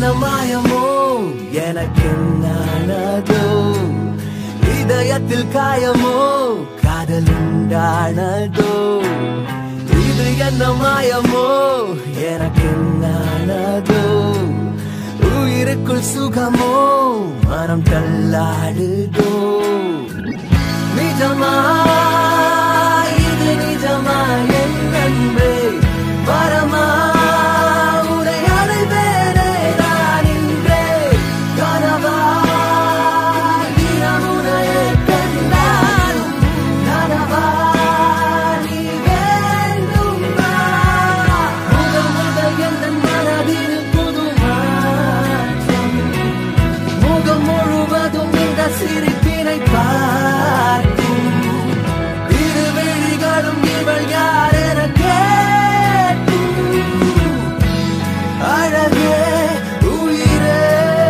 மாயமோ எனக்கு என்னானதோ இதயத்தில் காயமோ காதல் உண்டானதோ இது என்ன மாயமோ எனக்கு என்னானதோ உயிருக்குள் சுகமோ மனம் தள்ளாடுதோ நிஜமா இது நிஜமா என் அன்பே வரமா உன்னை அடைவேனே நான் இன்றே கனவா தினம் உன்னையே கண்டாலும் கனவா நீ வேண்டுமா முதல் முதல் எந்த மனதில் புது மாற்றம் முகம் முழுவதும் இந்த சிரிப்பினை பார்க்கும் இரு விழிகளும் இவள் யார் என கேட்கும் அழகே உயிரே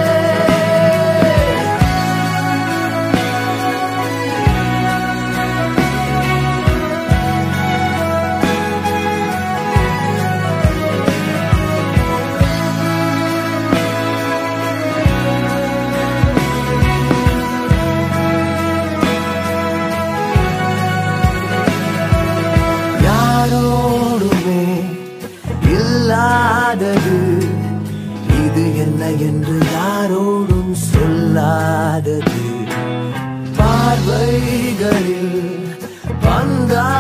யாரோடுமே இல்லாதது இது என்ன என்று யாரோடும் சொல்லாதது பார்வைகளில் பந்தா